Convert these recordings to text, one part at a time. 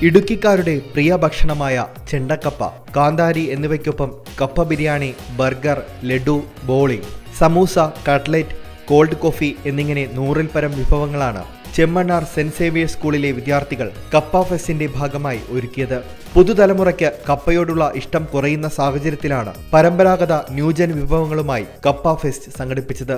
ഇടുക്കിക്കാരുടെ പ്രിയ ഭക്ഷണമായ ചെണ്ടക്കപ്പ കാന്താരി എന്നിവയ്ക്കൊപ്പം കപ്പ ബിരിയാണി ബർഗർ ലഡു ബോളി സമൂസ കട്ട്ലറ്റ് കോൾഡ് കോഫി എന്നിങ്ങനെ നൂറിൽ പരം വിഭവങ്ങളാണ് ചെമ്മണ്ണാർ സെന്റ് സേവിയേഴ്സ് സ്കൂളിലെ വിദ്യാർത്ഥികൾ കപ്പ ഫെസ്റ്റിന്റെ ഭാഗമായി ഒരുക്കിയത് പുതുതലമുറയ്ക്ക് കപ്പയോടുള്ള ഇഷ്ടം കുറയുന്ന സാഹചര്യത്തിലാണ് പരമ്പരാഗത ന്യൂജൻ വിഭവങ്ങളുമായി കപ്പ ഫെസ്റ്റ് സംഘടിപ്പിച്ചത്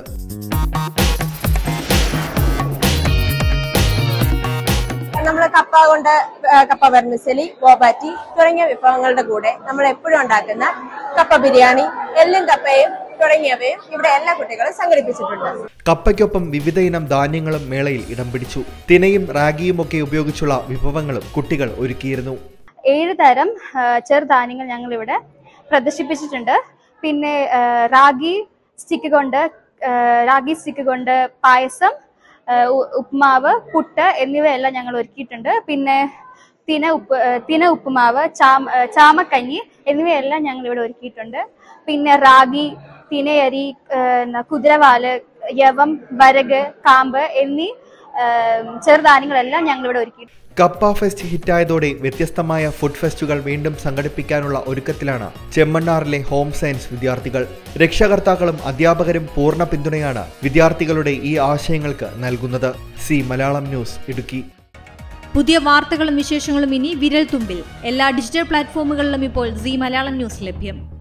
നമ്മൾ കപ്പ കൊണ്ട് ആ, കപ്പ വെർമിസലി ബോബാറ്റി തുടങ്ങിയ വിഭവങ്ങളുടെ കൂടെ നമ്മൾ എപ്പോഴും ഉണ്ടാക്കുന്ന കപ്പ ബിരിയാണി എല്ലും കപ്പയും തുടങ്ങിയവയും ഇവിടെ എല്ലാ കുട്ടികളും സംഘടിപ്പിച്ചിട്ടുണ്ട് കപ്പയ്ക്കൊപ്പം വിവിധ ഇനം ധാന്യങ്ങളും മേളയിൽ ഇടം പിടിച്ചു തിനയും റാഗിയുമൊക്കെ ഉപയോഗിച്ചുള്ള വിഭവങ്ങളും കുട്ടികൾ ഒരുക്കിയിരുന്നു ഏഴ് തരം ആ, ചെറുധാന്യങ്ങൾ ഞങ്ങൾ ഇവിടെ പ്രദർശിപ്പിച്ചിട്ടുണ്ട് പിന്നെ ആ, റാഗി സ്റ്റിക്ക് കൊണ്ട് ആ, റാഗി സ്റ്റിക്ക് കൊണ്ട് പായസം ആ, ഉ- ഉപ്മാവ് പുട്ട് എന്നിവയെല്ലാം ഞങ്ങൾ ഒരുക്കിയിട്ടുണ്ട് പിന്നെ തിന ഉപ്പ് ആ, തിന ഉപ്പുമാവ് ചാമ ആ, ചാമക്കഞ്ഞി എന്നിവയെല്ലാം ഞങ്ങൾ ഇവിടെ ഒരുക്കിയിട്ടുണ്ട് പിന്നെ റാഗി തിനയരി ആ, ന- കുതിരവാല് യവം വരക് കാമ്പ് എന്നീ ആ, ചെറുധാന്യങ്ങളെല്ലാം ഞങ്ങൾ ഇവിടെ ഒരുക്കിയിട്ടുണ്ട് കപ്പ ഫെസ്റ്റ് ഹിറ്റായതോടെ വ്യത്യസ്തമായ ഫുഡ് ഫെസ്റ്റുകൾ വീണ്ടും സംഘടിപ്പിക്കാനുള്ള ഒരുക്കത്തിലാണ് ചെമ്മണ്ണാറിലെ ഹോം സയൻസ് വിദ്യാർത്ഥികൾ രക്ഷകർത്താക്കളും അധ്യാപകരും പൂർണ്ണ പിന്തുണയാണ് വിദ്യാർത്ഥികളുടെ ഈ ആശയങ്ങൾക്ക് നൽകുന്നത് സി മലയാളം ന്യൂസ് ഇടുക്കി പുതിയ വാർത്തകളും വിശേഷങ്ങളും ഇനി വിരൽ തുമ്പിൽ എല്ലാ ഡിജിറ്റൽ പ്ലാറ്റ്ഫോമുകളിലും ഇപ്പോൾ സി മലയാളം ന്യൂസ് ലഭ്യം